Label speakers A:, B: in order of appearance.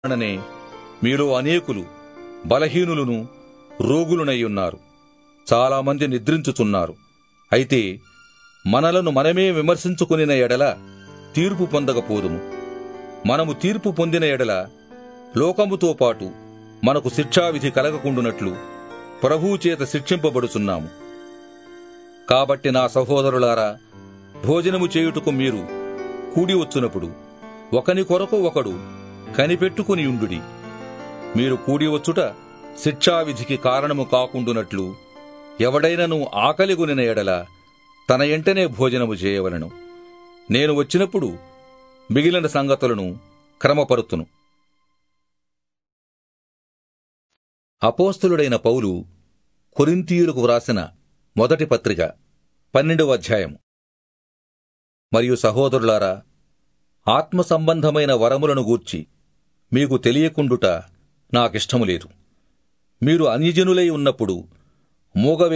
A: వలననే మీలో అనేకులు బలహీనులను రోగులునయ్యున్నారు చాలామంది నిద్రించుచున్నారు అయితే మనలను మనమే విమర్శించుకునిన ఎడల తీర్పు పొందకపోదుము మనము తీర్పు పొందిన ఎడల లోకముతో పాటు మనకు శిక్షావిధి కలగకుండునట్లు ప్రభువు చేత శిక్షింపబడుచున్నాము కాబట్టి నా సహోదరులారా భోజనము చేయుటకు మీరు కూడి వచ్చునప్పుడు ఒకని కొరకు ఒకడు కనిపెట్టుకుని ఉండుడి మీరు కూడి వచ్చుట శిక్షావిధికి కారణము కాకుండునట్లు ఎవడైనను ఆకలిగొనిన ఎడల తన ఎంటనే భోజనము చేయవలను నేను వచ్చినప్పుడు మిగిలిన సంగతులను క్రమపరుతును అపోస్తులుడైన పౌలు కొరింతీయులకు వ్రాసిన మొదటి పత్రిక పన్నెండవ అధ్యాయం మరియు సహోదరులారా ఆత్మ సంబంధమైన వరములను గూర్చి మీకు తెలియకుండుట నాకిష్టము లేదు మీరు అన్యజనులై ఉన్నప్పుడు మూగ